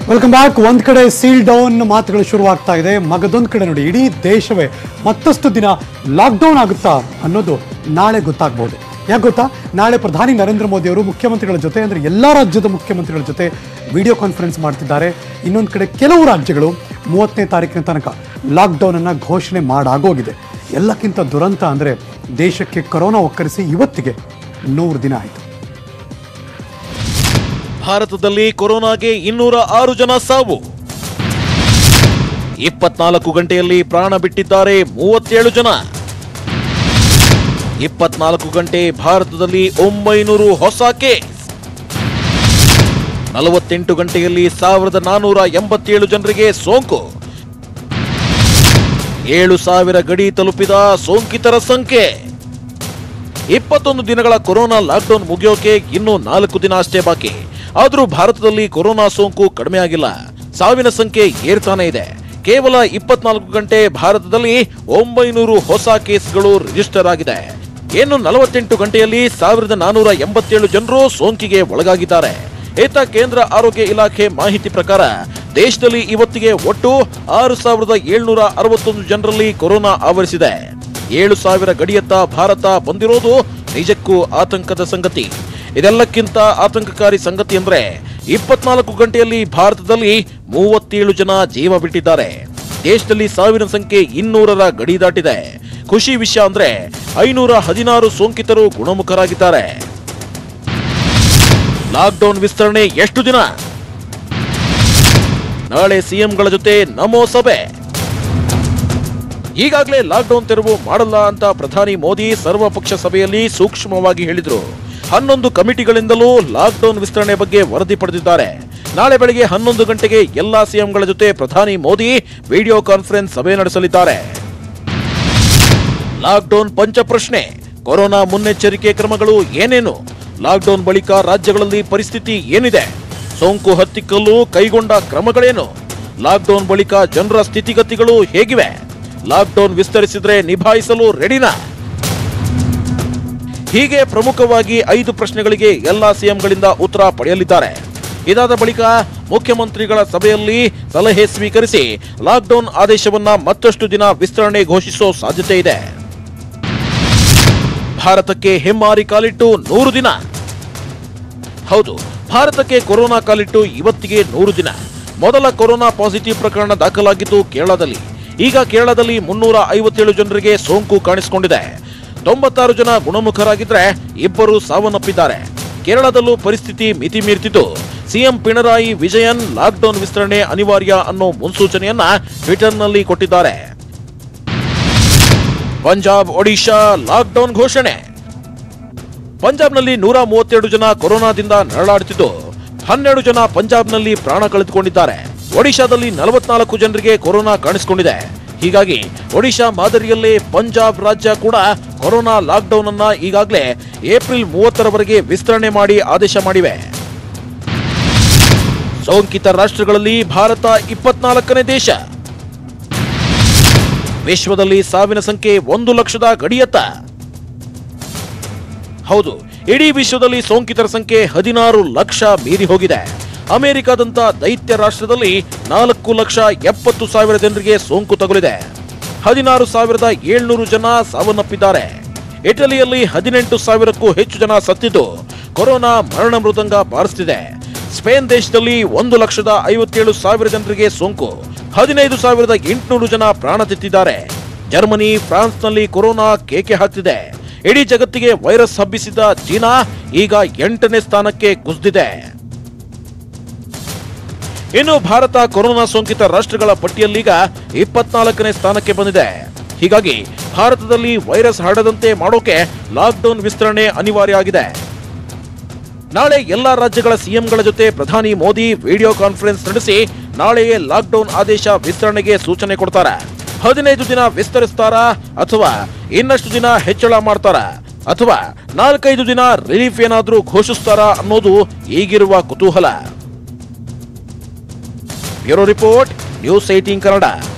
welcome back ಒಂದ್ ಕಡೆ seal down ಮಾತುಗಳು ಶುರುವಾಗ್ತಾ ಇದೆ ಮಗದೊಂದ್ ಕಡೆ ನೋಡಿ ಇಡೀ ದೇಶವೇ ಮತ್ತಷ್ಟು ದಿನ ಲಾಕ್ಡೌನ್ ಆಗುತ್ತಾ ಅನ್ನೋದು ನಾಳೆ ಗೊತ್ತಾಗ್ಬೋದು ಯಾಕೆ ಗೊತ್ತಾ ನಾಳೆ ಪ್ರಧಾನಿ ನರೇಂದ್ರ ಮೋದಿ ಅವರು ಮುಖ್ಯಮಂತ್ರಿಗಳ ಜೊತೆ ಅಂದ್ರೆ ಎಲ್ಲಾ ರಾಜ್ಯದ ಮುಖ್ಯಮಂತ್ರಿಗಳ ಜೊತೆ ವಿಡಿಯೋ ಕಾನ್ಫರೆನ್ಸ್ ಮಾಡ್ತಿದ್ದಾರೆ ಇನ್ನೊಂದು ಕಡೆ ಕೆಲವು ರಾಜ್ಯಗಳು ಮೂವತ್ತನೇ ತಾರೀಕಿನ ತನಕ ಲಾಕ್ಡೌನ್ ಅನ್ನ ಘೋಷಣೆ ಮಾಡಾಗೋಗಿದೆ ಎಲ್ಲಕ್ಕಿಂತ ದುರಂತ ಅಂದ್ರೆ ದೇಶಕ್ಕೆ ಕೊರೋನಾ ಒಕ್ಕರಿಸಿ ಇವತ್ತಿಗೆ ನೂರು ದಿನ ಆಯಿತು ಭಾರತದಲ್ಲಿ ಕೊರೋನಾಗೆ ಇನ್ನೂರ ಆರು ಜನ ಸಾವು ಇಪ್ಪತ್ನಾಲ್ಕು ಗಂಟೆಯಲ್ಲಿ ಪ್ರಾಣ ಬಿಟ್ಟಿದ್ದಾರೆ ಮೂವತ್ತೇಳು ಜನ ಇಪ್ಪತ್ನಾಲ್ಕು ಗಂಟೆ ಭಾರತದಲ್ಲಿ ಒಂಬೈನೂರು ಹೊಸ ಕೇಸ್ ನಲವತ್ತೆಂಟು ಗಂಟೆಯಲ್ಲಿ ಸಾವಿರದ ನಾನೂರ ಎಂಬತ್ತೇಳು ಜನರಿಗೆ ಸೋಂಕು ಏಳು ಸಾವಿರ ಗಡಿ ತಲುಪಿದ ಸೋಂಕಿತರ ಸಂಖ್ಯೆ ಇಪ್ಪತ್ತೊಂದು ದಿನಗಳ ಕೊರೋನಾ ಲಾಕ್ಡೌನ್ ಮುಗಿಯೋಕೆ ಇನ್ನೂ ನಾಲ್ಕು ದಿನ ಅಷ್ಟೇ ಬಾಕಿ ಆದರೂ ಭಾರತದಲ್ಲಿ ಕೊರೋನಾ ಸೋಂಕು ಕಡಿಮೆ ಆಗಿಲ್ಲ ಸಾವಿನ ಸಂಖ್ಯೆ ಏರ್ತಾನೆ ಇದೆ ಕೇವಲ ಇಪ್ಪತ್ನಾಲ್ಕು ಗಂಟೆ ಭಾರತದಲ್ಲಿ ಒಂಬೈನೂರು ಹೊಸ ಕೇಸ್ಗಳು ರಿಜಿಸ್ಟರ್ ಆಗಿದೆ ಇನ್ನು ನಲವತ್ತೆಂಟು ಗಂಟೆಯಲ್ಲಿ ಸಾವಿರದ ನಾನೂರ ಎಂಬತ್ತೇಳು ಜನರು ಸೋಂಕಿಗೆ ಒಳಗಾಗಿದ್ದಾರೆ ಇತ್ತ ಕೇಂದ್ರ ಆರೋಗ್ಯ ಇಲಾಖೆ ಮಾಹಿತಿ ಪ್ರಕಾರ ದೇಶದಲ್ಲಿ ಇವತ್ತಿಗೆ ಒಟ್ಟು ಆರು ಸಾವಿರದ ಏಳ್ನೂರ ಅರವತ್ತೊಂದು ಜನರಲ್ಲಿ ಕೊರೋನಾ ಆವರಿಸಿದೆ ಏಳು ಸಾವಿರ ಗಡಿಯತ್ತ ಭಾರತ ಬಂದಿರೋದು ನಿಜಕ್ಕೂ ಆತಂಕದ ಸಂಗತಿ ಇದೆಲ್ಲಕ್ಕಿಂತ ಆತಂಕಕಾರಿ ಸಂಗತಿ ಅಂದ್ರೆ ಇಪ್ಪತ್ನಾಲ್ಕು ಗಂಟೆಯಲ್ಲಿ ಭಾರತದಲ್ಲಿ ಮೂವತ್ತೇಳು ಜನ ಜೀವ ಬಿಟ್ಟಿದ್ದಾರೆ ದೇಶದಲ್ಲಿ ಸಾವಿನ ಸಂಖ್ಯೆ ಇನ್ನೂರರ ಗಡಿ ದಾಟಿದೆ ಖುಷಿ ವಿಷಯ ಅಂದ್ರೆ ಐನೂರ ಹದಿನಾರು ಸೋಂಕಿತರು ಗುಣಮುಖರಾಗಿದ್ದಾರೆ ಲಾಕ್ಡೌನ್ ವಿಸ್ತರಣೆ ಎಷ್ಟು ದಿನ ನಾಳೆ ಸಿಎಂಗಳ ಜೊತೆ ನಮೋ ಸಭೆ ಈಗಾಗಲೇ ಲಾಕ್ಡೌನ್ ತೆರವು ಮಾಡಲ್ಲ ಅಂತ ಪ್ರಧಾನಿ ಮೋದಿ ಸರ್ವಪಕ್ಷ ಸಭೆಯಲ್ಲಿ ಸೂಕ್ಷ್ಮವಾಗಿ ಹೇಳಿದ್ರು ಹನ್ನೊಂದು ಕಮಿಟಿಗಳಿಂದಲೂ ಲಾಕ್ಡೌನ್ ವಿಸ್ತರಣೆ ಬಗ್ಗೆ ವರದಿ ಪಡೆದಿದ್ದಾರೆ ನಾಳೆ ಬೆಳಗ್ಗೆ ಹನ್ನೊಂದು ಗಂಟೆಗೆ ಎಲ್ಲಾ ಸಿಎಂಗಳ ಜೊತೆ ಪ್ರಧಾನಿ ಮೋದಿ ವಿಡಿಯೋ ಕಾನ್ಫರೆನ್ಸ್ ಸಭೆ ನಡೆಸಲಿದ್ದಾರೆ ಲಾಕ್ಡೌನ್ ಪಂಚಪ್ರಶ್ನೆ ಕೊರೋನಾ ಮುನ್ನೆಚ್ಚರಿಕೆ ಕ್ರಮಗಳು ಏನೇನು ಲಾಕ್ಡೌನ್ ಬಳಿಕ ರಾಜ್ಯಗಳಲ್ಲಿ ಪರಿಸ್ಥಿತಿ ಏನಿದೆ ಸೋಂಕು ಹತ್ತಿಕ್ಕಲು ಕೈಗೊಂಡ ಕ್ರಮಗಳೇನು ಲಾಕ್ಡೌನ್ ಬಳಿಕ ಜನರ ಸ್ಥಿತಿಗತಿಗಳು ಹೇಗಿವೆ ಲಾಕ್ಡೌನ್ ವಿಸ್ತರಿಸಿದ್ರೆ ನಿಭಾಯಿಸಲು ರೆಡಿನಾ ಹೀಗೆ ಪ್ರಮುಖವಾಗಿ ಐದು ಪ್ರಶ್ನೆಗಳಿಗೆ ಎಲ್ಲಾ ಸಿಎಂಗಳಿಂದ ಉತ್ತರ ಪಡೆಯಲಿದ್ದಾರೆ ಇದಾದ ಬಳಿಕ ಮುಖ್ಯಮಂತ್ರಿಗಳ ಸಭೆಯಲ್ಲಿ ಸಲಹೆ ಸ್ವೀಕರಿಸಿ ಲಾಕ್ಡೌನ್ ಆದೇಶವನ್ನ ಮತ್ತಷ್ಟು ದಿನ ವಿಸ್ತರಣೆ ಘೋಷಿಸೋ ಸಾಧ್ಯತೆ ಇದೆ ಭಾರತಕ್ಕೆ ಹೆಮ್ಮಾರಿ ಕಾಲಿಟ್ಟು ನೂರು ದಿನ ಹೌದು ಭಾರತಕ್ಕೆ ಕೊರೋನಾ ಕಾಲಿಟ್ಟು ಇವತ್ತಿಗೆ ನೂರು ದಿನ ಮೊದಲ ಕೊರೋನಾ ಪಾಸಿಟಿವ್ ಪ್ರಕರಣ ದಾಖಲಾಗಿದ್ದು ಕೇರಳದಲ್ಲಿ ಈಗ ಕೇರಳದಲ್ಲಿ ಮುನ್ನೂರ ಐವತ್ತೇಳು ಜನರಿಗೆ ಸೋಂಕು ಕಾಣಿಸಿಕೊಂಡಿದೆ ತೊಂಬತ್ತಾರು ಜನ ಗುಣಮುಖರಾಗಿದ್ರೆ ಇಬ್ಬರು ಸಾವನ್ನಪ್ಪಿದ್ದಾರೆ ಕೇರಳದಲ್ಲೂ ಪರಿಸ್ಥಿತಿ ಮಿತಿ ಮೀರ್ತಿದ್ದು ಸಿಎಂ ಪಿಣರಾಯಿ ವಿಜಯನ್ ಲಾಕ್ಡೌನ್ ವಿಸ್ತರಣೆ ಅನಿವಾರ್ಯ ಅನ್ನೋ ಮುನ್ಸೂಚನೆಯನ್ನ ಟ್ವಿಟರ್ನಲ್ಲಿ ಕೊಟ್ಟಿದ್ದಾರೆ ಪಂಜಾಬ್ ಒಡಿಶಾ ಲಾಕ್ಡೌನ್ ಘೋಷಣೆ ಪಂಜಾಬ್ನಲ್ಲಿ ನೂರ ಮೂವತ್ತೆರಡು ಜನ ಕೊರೋನಾದಿಂದ ನರಳಾಡುತ್ತಿದ್ದು ಹನ್ನೆರಡು ಜನ ಪಂಜಾಬ್ನಲ್ಲಿ ಪ್ರಾಣ ಕಳೆದುಕೊಂಡಿದ್ದಾರೆ ಒಡಿಶಾದಲ್ಲಿ ನಲವತ್ನಾಲ್ಕು ಜನರಿಗೆ ಕೊರೋನಾ ಕಾಣಿಸಿಕೊಂಡಿದೆ ಹೀಗಾಗಿ ಒಡಿಶಾ ಮಾದರಿಯಲ್ಲೇ ಪಂಜಾಬ್ ರಾಜ್ಯ ಕೂಡ ಕೊರೋನಾ ಲಾಕ್ಡೌನ್ ಅನ್ನ ಈಗಾಗಲೇ ಏಪ್ರಿಲ್ ಮೂವತ್ತರವರೆಗೆ ವಿಸ್ತರಣೆ ಮಾಡಿ ಆದೇಶ ಮಾಡಿವೆ ಸೋಂಕಿತ ರಾಷ್ಟ್ರಗಳಲ್ಲಿ ಭಾರತ ಇಪ್ಪತ್ನಾಲ್ಕನೇ ದೇಶ ವಿಶ್ವದಲ್ಲಿ ಸಾವಿನ ಸಂಖ್ಯೆ ಒಂದು ಲಕ್ಷದ ಗಡಿಯತ್ತ ಹೌದು ಇಡೀ ವಿಶ್ವದಲ್ಲಿ ಸೋಂಕಿತರ ಸಂಖ್ಯೆ ಹದಿನಾರು ಲಕ್ಷ ಮೀರಿ ಹೋಗಿದೆ ಅಮೆರಿಕದಂತ ದೈತ್ಯ ರಾಷ್ಟ್ರದಲ್ಲಿ ನಾಲ್ಕು ಲಕ್ಷ ಎಪ್ಪತ್ತು ಸಾವಿರ ಜನರಿಗೆ ಸೋಂಕು ತಗುಲಿದೆ ಹದಿನಾರು ಸಾವಿರದ ಏಳ್ನೂರು ಜನ ಸಾವನ್ನಪ್ಪಿದ್ದಾರೆ ಇಟಲಿಯಲ್ಲಿ ಹದಿನೆಂಟು ಸಾವಿರಕ್ಕೂ ಹೆಚ್ಚು ಜನ ಸತ್ತಿದ್ದು ಕೊರೋನಾ ಮರಣ ಮೃದಂಗ ಬಾರಿಸ್ತಿದೆ ಸ್ಪೇನ್ ದೇಶದಲ್ಲಿ ಒಂದು ಲಕ್ಷದ ಐವತ್ತೇಳು ಸಾವಿರ ಜನರಿಗೆ ಸೋಂಕು ಹದಿನೈದು ಸಾವಿರದ ಎಂಟುನೂರು ಜನ ಪ್ರಾಣ ತೆತ್ತಿದ್ದಾರೆ ಜರ್ಮನಿ ಫ್ರಾನ್ಸ್ನಲ್ಲಿ ಕೊರೋನಾ ಕೇಕೆ ಹಾಕ್ತಿದೆ ಇಡೀ ಜಗತ್ತಿಗೆ ವೈರಸ್ ಹಬ್ಬಿಸಿದ ಚೀನಾ ಈಗ ಎಂಟನೇ ಸ್ಥಾನಕ್ಕೆ ಕುಸಿದಿದೆ ಇನ್ನು ಭಾರತ ಕೊರೋನಾ ಸೋಂಕಿತ ರಾಷ್ಟ್ರಗಳ ಪಟ್ಟಿಯಲ್ಲೀಗ ಇಪ್ಪತ್ನಾಲ್ಕನೇ ಸ್ಥಾನಕ್ಕೆ ಬಂದಿದೆ ಹೀಗಾಗಿ ಭಾರತದಲ್ಲಿ ವೈರಸ್ ಹರಡದಂತೆ ಮಾಡೋಕೆ ಲಾಕ್ಡೌನ್ ವಿಸ್ತರಣೆ ಅನಿವಾರ್ಯ ಆಗಿದೆ ನಾಳೆ ಎಲ್ಲಾ ರಾಜ್ಯಗಳ ಸಿಎಂಗಳ ಜೊತೆ ಪ್ರಧಾನಿ ಮೋದಿ ವಿಡಿಯೋ ಕಾನ್ಫರೆನ್ಸ್ ನಡೆಸಿ ನಾಳೆಯೇ ಲಾಕ್ಡೌನ್ ಆದೇಶ ವಿಸ್ತರಣೆಗೆ ಸೂಚನೆ ಕೊಡ್ತಾರೆ ಹದಿನೈದು ದಿನ ವಿಸ್ತರಿಸ್ತಾರಾ ಅಥವಾ ಇನ್ನಷ್ಟು ದಿನ ಹೆಚ್ಚಳ ಮಾಡ್ತಾರಾ ಅಥವಾ ನಾಲ್ಕೈದು ದಿನ ರಿಲೀಫ್ ಏನಾದ್ರೂ ಘೋಷಿಸ್ತಾರಾ ಅನ್ನೋದು ಈಗಿರುವ ಕುತೂಹಲ bureau report news eighteen Kannada